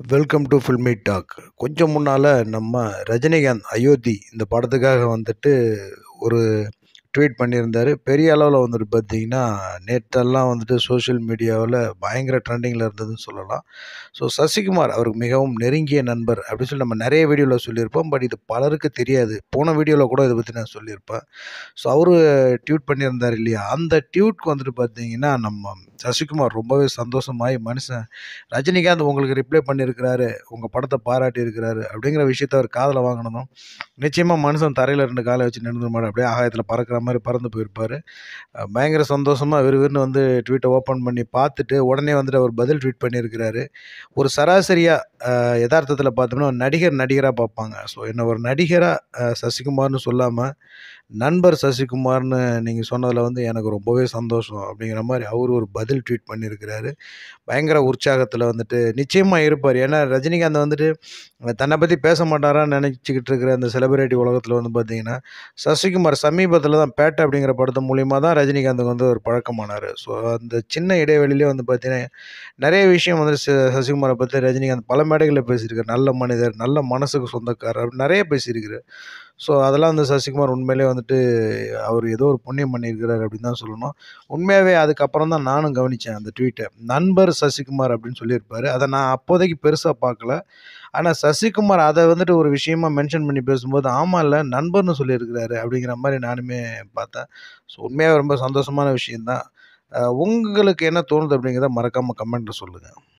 welcome to filmi talk கொஞ்சம் முன்னால் நம்ம ரஜினிகாந்த் அயோத்தி இந்த படத்துக்காக வந்துட்டு ஒரு ட்வீட் பண்ணியிருந்தார் பெரிய அளவில் வந்துட்டு பார்த்தீங்கன்னா நேற்றெல்லாம் வந்துட்டு சோஷியல் மீடியாவில் பயங்கர ட்ரெண்டிங்கில் இருந்ததுன்னு சொல்லலாம் ஸோ சசிகுமார் அவருக்கு மிகவும் நெருங்கிய நண்பர் அப்படின்னு சொல்லி நம்ம நிறைய வீடியோவில் சொல்லியிருப்போம் பட் இது பலருக்கு தெரியாது போன வீடியோவில் கூட இதை பற்றி நான் சொல்லியிருப்பேன் ஸோ அவர் ட்வீட் பண்ணியிருந்தார் இல்லையா அந்த ட்வீட்க்கு வந்துட்டு பார்த்தீங்கன்னா நம்ம சசிகுமார் ரொம்பவே சந்தோஷமாயி மனுஷன் ரஜினிகாந்த் உங்களுக்கு ரிப்ளை பண்ணியிருக்கிறாரு உங்கள் படத்தை பாராட்டி இருக்கிறாரு அப்படிங்கிற விஷயத்த அவர் காதில் வாங்கினதும் நிச்சயமாக மனுஷன் தரையில் ரெண்டு காலை வச்சு நின்று மாட்டார் அப்படியே ஆகாயத்தில் பறக்கிற மாதிரி பறந்து போயிருப்பார் பயங்கர சந்தோஷமாக விறுவிறுன்னு வந்து ட்வீட்டை ஓப்பன் பண்ணி பார்த்துட்டு உடனே வந்துட்டு அவர் பதில் ட்வீட் பண்ணியிருக்கிறாரு ஒரு சராசரியாக யதார்த்தத்தில் பார்த்தோம்னா நடிகர் நடிகராக பார்ப்பாங்க ஸோ என்ன ஒரு நடிகராக சசிகுமார்னு சொல்லாமல் நண்பர் சசிகுமார்னு நீங்கள் சொன்னதில் வந்து எனக்கு ரொம்பவே சந்தோஷம் அப்படிங்கிற மாதிரி அவர் ஒரு பதில் ட்வீட் பண்ணியிருக்கிறாரு பயங்கர உற்சாகத்தில் வந்துட்டு நிச்சயமாக இருப்பார் ஏன்னா ரஜினிகாந்த் வந்துட்டு தன்னை பற்றி பேச மாட்டாரான்னு நினச்சிக்கிட்டு இருக்கிற அந்த செலிபிரிட்டி உலகத்தில் வந்து பார்த்தீங்கன்னா சசிகுமார் சமீபத்தில் தான் பேட்டை அப்படிங்கிற படத்து மூலிமா தான் ரஜினிகாந்துக்கு வந்து ஒரு பழக்கமானார் ஸோ அந்த சின்ன இடைவெளியிலே வந்து பார்த்தீங்கன்னா நிறைய விஷயம் வந்து ச சசிகுமாரை பற்றி ரஜினிகாந்த் பல மேடைகளில் பேசியிருக்கார் நல்ல மனிதர் நல்ல மனசுக்கு சொந்தக்காரர் அப்படின்னு நிறைய பேசியிருக்கிறார் ஸோ அதெல்லாம் வந்து சசிகுமார் உண்மையிலே வந்துட்டு அவர் ஏதோ ஒரு புண்ணியம் பண்ணியிருக்கிறார் அப்படின்னு தான் சொல்லணும் உண்மையாகவே அதுக்கப்புறம் தான் நானும் கவனித்தேன் அந்த ட்வீட்டை நண்பர் சசிகுமார் அப்படின்னு சொல்லியிருப்பார் அதை நான் அப்போதைக்கு பெருசாக பார்க்கல ஆனால் சசிகுமார் அதை வந்துட்டு ஒரு விஷயமா மென்ஷன் பண்ணி பேசும்போது ஆமாம் இல்லை நண்பர்னு சொல்லியிருக்கிறாரு அப்படிங்கிற மாதிரி நானுமே பார்த்தேன் ஸோ உண்மையாக ரொம்ப சந்தோஷமான விஷயந்தான் உங்களுக்கு என்ன தோணுது அப்படிங்கிறத மறக்காமல் கமெண்ட்டில் சொல்லுங்கள்